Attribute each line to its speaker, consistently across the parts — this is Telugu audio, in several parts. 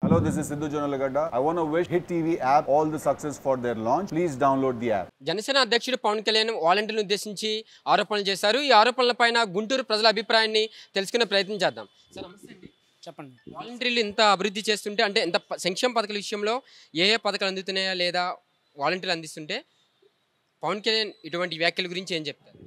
Speaker 1: Hello, this is Sidhu Jonalagada. I want to wish Hit TV app all the success for their launch. Please download the app.
Speaker 2: Janasena అధ్యక్షుడు పవన్ కళ్యాణ్ వాలంటీర్లను ఉద్దేశించి ఆరోపణలు చేశారు ఈ ఆరోపణలపైన గుంటూరు ప్రజల అభిప్రాయాన్ని తెలుసుకునే ప్రయత్నం చేద్దాం సార్ నమస్తే అండి
Speaker 3: చెప్పండి
Speaker 2: వాలంటీర్లు ఇంత అభివృద్ధి చేస్తుంటే అంటే ఎంత ప- సంక్షేమ పథకాల విషయంలో ఏ ఏ పథకాలు అందుతున్నాయా లేదా వాలంటీర్లు అందిస్తుంటే పవన్ కళ్యాణ్ ఇటువంటి వ్యాఖ్యల గురించి ఏం చెప్తారు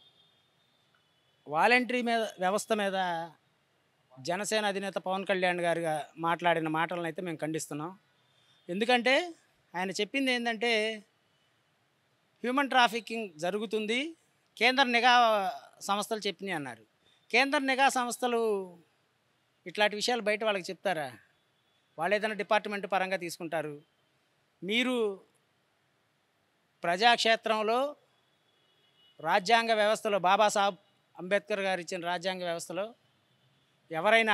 Speaker 3: వాలంటరీ మీద వ్యవస్థ మీద జనసేన అధినేత పవన్ కళ్యాణ్ గారు మాట్లాడిన మాటలను అయితే మేము ఖండిస్తున్నాం ఎందుకంటే ఆయన చెప్పింది ఏంటంటే హ్యూమన్ ట్రాఫికింగ్ జరుగుతుంది కేంద్ర నిఘా సంస్థలు చెప్పినాయి అన్నారు కేంద్ర నిఘా సంస్థలు ఇట్లాంటి విషయాలు బయట వాళ్ళకి చెప్తారా వాళ్ళు ఏదైనా డిపార్ట్మెంట్ పరంగా తీసుకుంటారు మీరు ప్రజాక్షేత్రంలో రాజ్యాంగ వ్యవస్థలో బాబాసాహెబ్ అంబేద్కర్ గారు ఇచ్చిన రాజ్యాంగ వ్యవస్థలో ఎవరైనా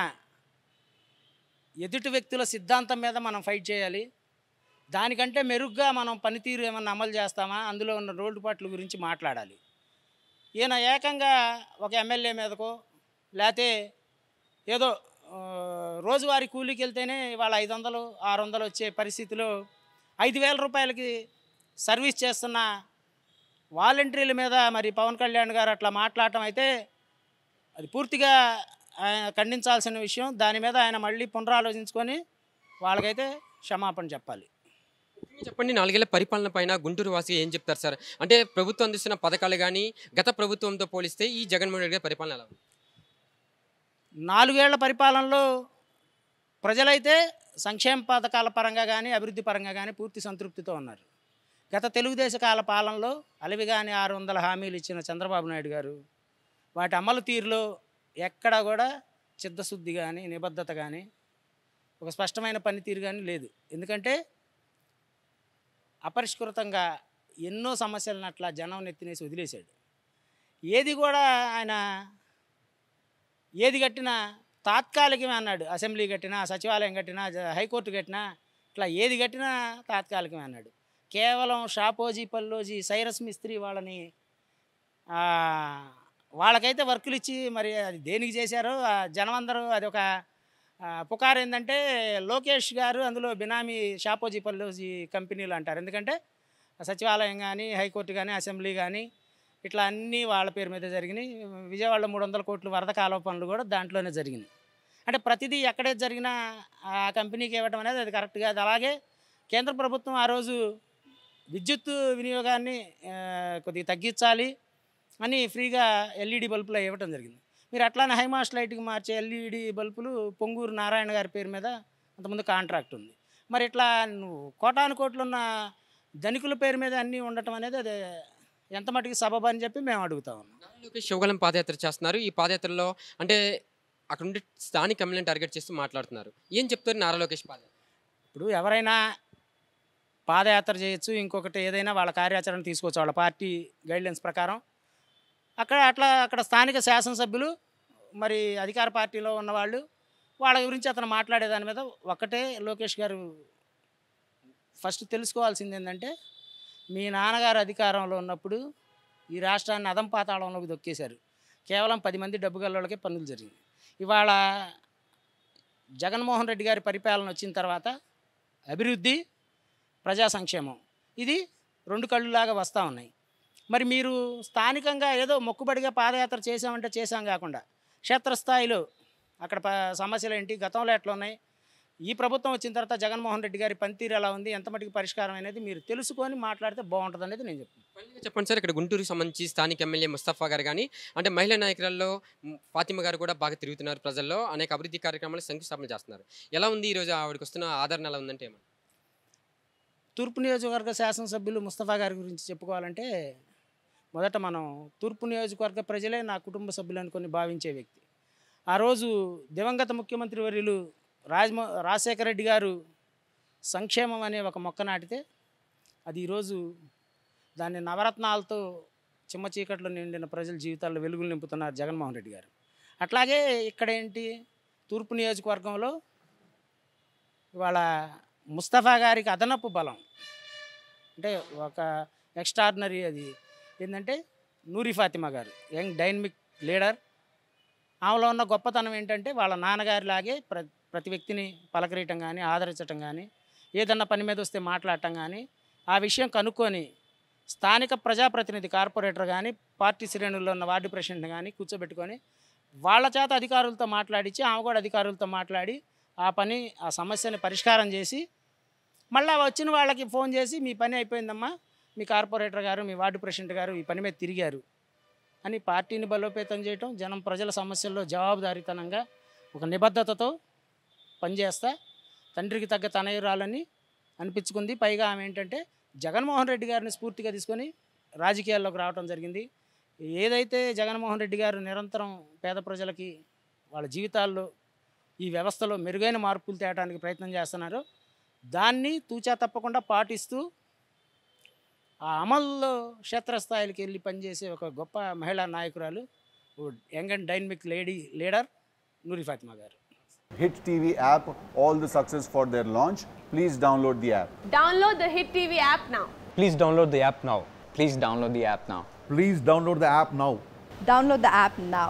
Speaker 3: ఎదుటి వ్యక్తుల సిద్ధాంతం మీద మనం ఫైట్ చేయాలి దానికంటే మెరుగ్గా మనం పనితీరు ఏమన్నా అమలు చేస్తామా అందులో ఉన్న రోడ్డుపాట్ల గురించి మాట్లాడాలి ఈయన ఏకంగా ఒక ఎమ్మెల్యే మీదకో లేకపోతే ఏదో ఆ, రోజువారీ కూలీకి వెళ్తేనే వాళ్ళ ఐదు వందలు ఆరు వందలు వచ్చే పరిస్థితిలో ఐదు వేల రూపాయలకి సర్వీస్ చేస్తున్న వాలంటీర్ల మీద మరి పవన్ కళ్యాణ్ గారు అట్లా మాట్లాడటం అయితే అది పూర్తిగా ఆయన ఖండించాల్సిన విషయం దాని మీద ఆయన మళ్ళీ పునరాలోచించుకొని వాళ్ళకైతే క్షమాపణ చెప్పాలి
Speaker 2: చెప్పండి నాలుగేళ్ల పరిపాలన పైన గుంటూరు వాసి ఏం చెప్తారు సార్ అంటే ప్రభుత్వం అందిస్తున్న పథకాలు కానీ గత ప్రభుత్వంతో పోలిస్తే ఈ జగన్మోహన్ రెడ్డి గారి పరిపాలన ఎలా ఉంది
Speaker 3: నాలుగేళ్ల పరిపాలనలో ప్రజలైతే సంక్షేమ పథకాల పరంగా కానీ అభివృద్ధి పరంగా కానీ పూర్తి సంతృప్తితో ఉన్నారు గత తెలుగుదేశ కాల పాలనలో అలవిగాని ఆరు వందల హామీలు ఇచ్చిన చంద్రబాబు నాయుడు గారు వాటి అమలు తీరులో ఎక్కడా కూడా చిత్తశుద్ధి కానీ నిబద్ధత కానీ ఒక స్పష్టమైన పనితీరు కానీ లేదు ఎందుకంటే అపరిష్కృతంగా ఎన్నో సమస్యలను అట్లా జనం నెత్తినేసి వదిలేశాడు ఏది కూడా ఆయన ఏది కట్టినా తాత్కాలికమే అన్నాడు అసెంబ్లీ కట్టినా సచివాలయం కట్టినా జ- హైకోర్టు కట్టినా ఇట్లా ఏది కట్టినా తాత్కాలికమే అన్నాడు కేవలం షాపోజీ పల్లోజీ సైరస్ మిస్త్రీ వాళ్ళని ఆ, వాళ్ళకైతే వర్కులు ఇచ్చి మరి అది దేనికి చేశారో ఆ జనం అందరూ అది ఒక ఆ, పుకారు ఏంటంటే లోకేష్ గారు అందులో బినామీ షాపోజీ పల్లోజీ కంపెనీలు అంటారు ఎందుకంటే సచివాలయం కానీ హైకోర్టు కానీ అసెంబ్లీ కానీ ఇట్లా అన్నీ వాళ్ళ పేరు మీద జరిగినాయి విజయవాడలో మూడు వందల కోట్ల వరద కాలువ పనులు కూడా దాంట్లోనే జరిగినాయి అంటే ప్రతిదీ ఎక్కడే జరిగినా ఆ కంపెనీకి ఇవ్వడం అనేది అది కరెక్ట్ కాదు అలాగే కేంద్ర ప్రభుత్వం ఆ రోజు విద్యుత్ వినియోగాన్ని ఆ, కొద్దిగా తగ్గించాలి అని ఫ్రీగా ఎల్ఈడి బల్బులు ఇవ్వటం జరిగింది మీరు అట్లానే హైమాస్ట్ లైట్కి మార్చే ఎల్ఈడి బల్బులు పొంగూరు నారాయణ గారి పేరు మీద అంతకుముందు కాంట్రాక్ట్ ఉంది మరి ఇట్లా నువ్వు కోటాను కోట్లు ఉన్న ధనికుల పేరు మీద అన్నీ ఉండటం అనేది అది ఎంత మటుకు సబబ్ అని చెప్పి మేము అడుగుతా ఉన్నాం
Speaker 2: నారా లోకేష్ శివగలం పాదయాత్ర చేస్తున్నారు ఈ పాదయాత్రలో అంటే అక్కడ ఉండే స్థానిక ఎమ్మెల్యేని టార్గెట్ చేస్తూ మాట్లాడుతున్నారు ఏం చెప్తారు నారా లోకేష్ పాదయాత్ర
Speaker 3: ఇప్పుడు ఎవరైనా పాదయాత్ర చేయొచ్చు ఇంకొకటి ఏదైనా వాళ్ళ కార్యాచరణ తీసుకోవచ్చు వాళ్ళ పార్టీ గైడ్లైన్స్ ప్రకారం అక్కడ అట్లా అక్కడ స్థానిక శాసనసభ్యులు మరి అధికార పార్టీలో ఉన్నవాళ్ళు వాళ్ళ గురించి అతను మాట్లాడే దాని మీద ఒక్కటే లోకేష్ గారు ఫస్ట్ తెలుసుకోవాల్సింది ఏంటంటే మీ నాన్నగారు అధికారంలో ఉన్నప్పుడు ఈ రాష్ట్రాన్ని అదం పాతాళంలోకి దొక్కేశారు కేవలం పది మంది డబ్బు గల్లోళ్ళకే పనులు జరిగింది ఇవాళ జగన్మోహన్ రెడ్డి గారి పరిపాలన వచ్చిన తర్వాత అభివృద్ధి ప్రజా సంక్షేమం ఇది రెండు కళ్ళులాగా వస్తూ ఉన్నాయి మరి మీరు స్థానికంగా ఏదో మొక్కుబడిగా పాదయాత్ర చేసామంటే చేసాం కాకుండా క్షేత్రస్థాయిలో అక్కడ ప సమస్యలు ఏంటి గతంలో ఎట్లా ఉన్నాయి ఈ ప్రభుత్వం వచ్చిన తర్వాత జగన్మోహన్ రెడ్డి గారి పనితీరు ఎలా ఉంది ఎంత మటుకు పరిష్కారం అనేది మీరు తెలుసుకొని మాట్లాడితే బాగుంటుంది అనేది నేను చెప్తాను
Speaker 2: ఫైనల్గా చెప్పండి సార్ ఇక్కడ గుంటూరుకి సంబంధించి స్థానిక ఎమ్మెల్యే ముస్తఫా గారు కానీ అంటే మహిళా నాయకులలో మ్, ఫాతిమా గారు కూడా బాగా తిరుగుతున్నారు ప్రజల్లో అనేక అభివృద్ధి కార్యక్రమాలు శంకుస్థాపన చేస్తున్నారు ఎలా ఉంది ఈరోజు ఆవిడకి వస్తున్న ఆదరణ ఎలా ఉందంటే ఏమన్నా
Speaker 3: తూర్పు నియోజకవర్గ శాసనసభ్యులు ముస్తఫా గారి గురించి చెప్పుకోవాలంటే మొదట మనం తూర్పు నియోజకవర్గ ప్రజలే నా కుటుంబ సభ్యులు అనుకొని భావించే వ్యక్తి ఆ రోజు దివంగత ముఖ్యమంత్రి వర్యులు రాజమో రాజశేఖర రెడ్డి గారు సంక్షేమం అనే ఒక మొక్క నాటితే అది ఈరోజు దాన్ని నవరత్నాలతో చిమ్మ చీకట్లో నిండిన ప్రజల జీవితాల్లో వెలుగులు నింపుతున్నారు జగన్మోహన్ రెడ్డి గారు అట్లాగే ఇక్కడ ఏంటి తూర్పు నియోజకవర్గంలో ఇవాళ ముస్తఫా గారికి అదనపు బలం అంటే ఒక ఎక్స్ట్రాడినరీ అది ఏంటంటే నూరి ఫాతిమా గారు యంగ్ డైనమిక్ లీడర్ ఆమెలో ఉన్న గొప్పతనం ఏంటంటే వాళ్ళ నాన్నగారిలాగే ప్ర ప్రతి వ్యక్తిని పలకరీయటం కానీ ఆదరించటం కానీ ఏదన్నా పని మీద వస్తే మాట్లాడటం కానీ ఆ విషయం కనుక్కొని స్థానిక ప్రజాప్రతినిధి కార్పొరేటర్ కానీ పార్టీ శ్రేణుల్లో ఉన్న వార్డు ప్రెసిడెంట్ కానీ కూర్చోబెట్టుకొని వాళ్ళ చేత అధికారులతో మాట్లాడించి ఆమె కూడా అధికారులతో మాట్లాడి ఆ పని ఆ సమస్యని పరిష్కారం చేసి మళ్ళీ వచ్చిన వాళ్ళకి ఫోన్ చేసి మీ పని అయిపోయిందమ్మా మీ కార్పొరేటర్ గారు మీ వార్డు ప్రెసిడెంట్ గారు ఈ పని మీద తిరిగారు అని పార్టీని బలోపేతం చేయటం జనం ప్రజల సమస్యల్లో జవాబుదారీతనంగా ఒక నిబద్ధతతో పనిచేస్తా తండ్రికి తగ్గ తనయురాలని అనిపించుకుంది పైగా ఆమె ఏంటంటే జగన్మోహన్ రెడ్డి గారిని స్ఫూర్తిగా తీసుకొని రాజకీయాల్లోకి రావడం జరిగింది ఏదైతే జగన్మోహన్ రెడ్డి గారు నిరంతరం పేద ప్రజలకి వాళ్ళ జీవితాల్లో ఈ వ్యవస్థలో మెరుగైన మార్పులు తేవడానికి ప్రయత్నం చేస్తున్నారో దాన్ని తూచా తప్పకుండా పాటిస్తూ ఆ అమల్లో క్షేత్రస్థాయికి వెళ్ళి పనిచేసే ఒక గొప్ప మహిళా నాయకురాలు young and dynamic lady leader Noori Fatima garu
Speaker 1: Hit TV app, all the success for their launch. Please download the app.
Speaker 4: Download the Hit TV app now.
Speaker 5: Please download the app now.
Speaker 6: Please download the app now.
Speaker 7: Please download the app now.
Speaker 8: Download the app now.